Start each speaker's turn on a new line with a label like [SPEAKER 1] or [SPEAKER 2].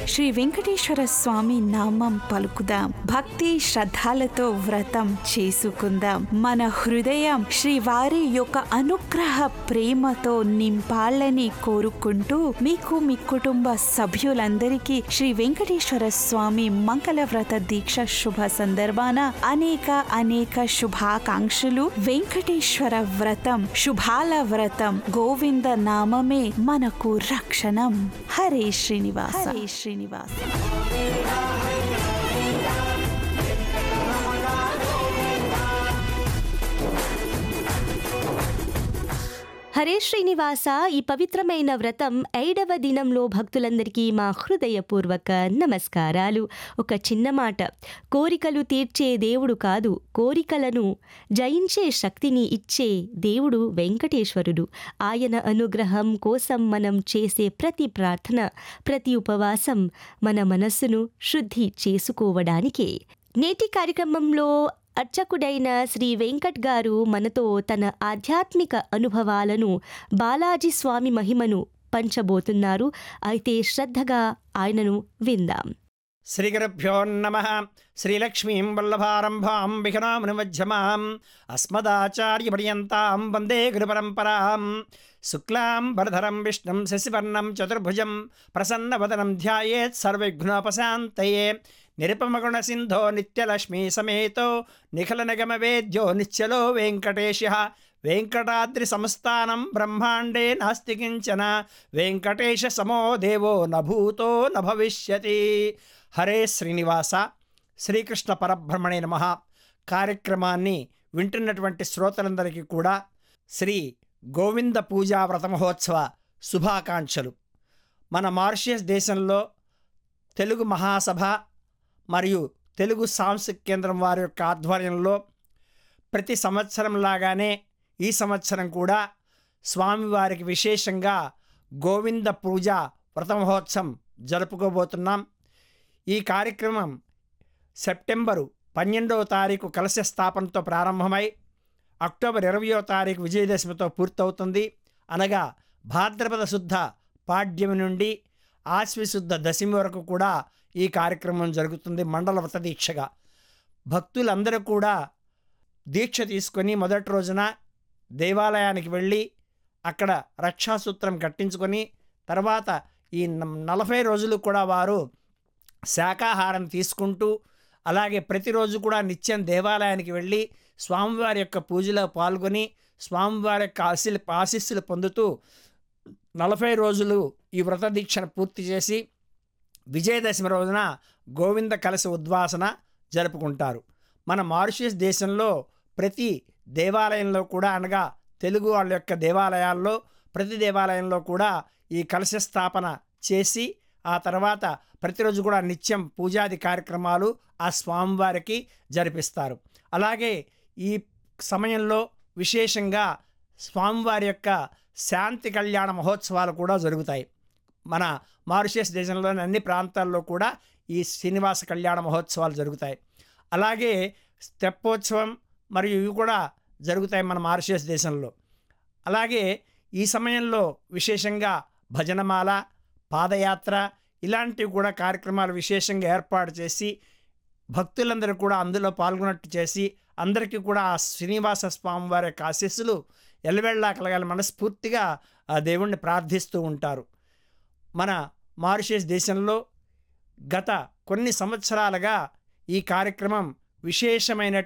[SPEAKER 1] శ్రీ వెంకటేశ్వర స్వామి నామం పలుకుదాం భక్తి శ్రద్ధలతో వ్రతం చేసుకుందాం మన హృదయం శ్రీవారి యొక్క అనుగ్రహ ప్రేమతో నింపాలని కోరుకుంటూ మీకు మీ కుటుంబ సభ్యులందరికీ శ్రీ వెంకటేశ్వర స్వామి మంగళ వ్రత దీక్ష శుభ సందర్భాన అనేక అనేక శుభాకాంక్షలు వెంకటేశ్వర వ్రతం శుభాల వ్రతం గోవింద నామమే మనకు రక్షణం హరే శ్రీనివాస హరే శ్రీనివాస
[SPEAKER 2] హరే శ్రీనివాస ఈ పవిత్రమైన వ్రతం ఐదవ దినంలో భక్తులందరికీ మా హృదయపూర్వక నమస్కారాలు ఒక చిన్న మాట కోరికలు తీర్చే దేవుడు కాదు కోరికలను జయించే శక్తిని ఇచ్చే దేవుడు వెంకటేశ్వరుడు ఆయన అనుగ్రహం కోసం మనం చేసే ప్రతి ప్రార్థన ప్రతి ఉపవాసం మన మనస్సును శుద్ధి చేసుకోవడానికే నేటి కార్యక్రమంలో అర్చకుడైన శ్రీ వెంకట్ గారు మనతో తన ఆధ్యాత్మిక అనుభవాలను బాలాజీ స్వామి మహిమను పంచబోతున్నారు అయితే శ్రద్ధగా ఆయనను విందాం
[SPEAKER 3] శ్రీగురుభ్యో నమ శ్రీలక్ష్మీం వల్లభారంభాం విఘ్నామనుమధ్యమాం అస్మదాచార్యపర్యంతాం వందే గురుపరంపరాం శుక్లాం వరధరం విష్ణుం శశివర్ణం చతుర్భుజం ప్రసన్నవదనం ధ్యాయేత్ సర్వవిఘ్నోపశాంతయే నిరుపమగుణ సింధో నిత్యలక్ష్మీ సమేతో నిఖలనగమవేద్యో నిత్యలో వెంకటేశ వెంకటాద్రి సంస్థానం బ్రహ్మాండే నాస్తి కించన వెంకటేశ సమో దేవో నభూతో న భవిష్యతి హరే శ్రీనివాస శ్రీకృష్ణ పరబ్రహ్మణే నమ కార్యక్రమాన్ని వింటున్నటువంటి శ్రోతలందరికీ కూడా శ్రీ గోవింద పూజా వ్రత మహోత్సవ శుభాకాంక్షలు మన మారిషియస్ దేశంలో తెలుగు మహాసభ మరియు తెలుగు సాంస్కృతిక కేంద్రం వారి యొక్క ఆధ్వర్యంలో ప్రతి సంవత్సరం లాగానే ఈ సంవత్సరం కూడా స్వామివారికి విశేషంగా గోవింద పూజ వ్రత మహోత్సవం జరుపుకోబోతున్నాం ఈ కార్యక్రమం సెప్టెంబరు పన్నెండవ తారీఖు కలశ స్థాపనతో ప్రారంభమై అక్టోబర్ ఇరవయో తారీఖు విజయదశమితో పూర్తవుతుంది అనగా భాద్రపద శుద్ధ పాడ్యమి నుండి ఆశ్వశుద్ధ దశమి వరకు కూడా ఈ కార్యక్రమం జరుగుతుంది మండల వ్రత దీక్షగా భక్తులందరూ కూడా దీక్ష తీసుకొని మొదటి రోజున దేవాలయానికి వెళ్ళి అక్కడ రక్షాసూత్రం కట్టించుకొని తర్వాత ఈ న- నలభై రోజులు కూడా వారు శాకాహారం తీసుకుంటూ అలాగే ప్రతిరోజు కూడా నిత్యం దేవాలయానికి వెళ్ళి స్వామివారి యొక్క పూజలో పాల్గొని స్వామివారి యొక్క ఆశీలు ఆశీస్సులు పొందుతూ నలభై రోజులు ఈ వ్రత దీక్షను పూర్తి చేసి విజయదశమి రోజున గోవింద కలశ ఉద్వాసన జరుపుకుంటారు మన మారిషియస్ దేశంలో ప్రతి దేవాలయంలో కూడా అనగా తెలుగు వాళ్ళ యొక్క దేవాలయాల్లో ప్రతి దేవాలయంలో కూడా ఈ కలశ స్థాపన చేసి ఆ తర్వాత ప్రతిరోజు కూడా నిత్యం పూజాది కార్యక్రమాలు ఆ స్వామివారికి జరిపిస్తారు అలాగే ఈ సమయంలో విశేషంగా స్వామివారి యొక్క శాంతి కళ్యాణ మహోత్సవాలు కూడా జరుగుతాయి మన మారిషియస్ దేశంలోని అన్ని ప్రాంతాల్లో కూడా ఈ శ్రీనివాస కళ్యాణ మహోత్సవాలు జరుగుతాయి అలాగే తెప్పోత్సవం మరియు ఇవి కూడా జరుగుతాయి మన మారిషియస్ దేశంలో అలాగే ఈ సమయంలో విశేషంగా భజనమాల పాదయాత్ర ఇలాంటివి కూడా కార్యక్రమాలు విశేషంగా ఏర్పాటు చేసి భక్తులందరూ కూడా అందులో పాల్గొన్నట్టు చేసి అందరికీ కూడా ఆ శ్రీనివాస స్వామి వారి యొక్క ఆశీస్సులు ఎల్లవెళ్ళా కలగాలి మనస్ఫూర్తిగా ఆ దేవుణ్ణి ప్రార్థిస్తూ ఉంటారు మన మారిషియస్ దేశంలో గత కొన్ని సంవత్సరాలుగా ఈ కార్యక్రమం విశేషమైన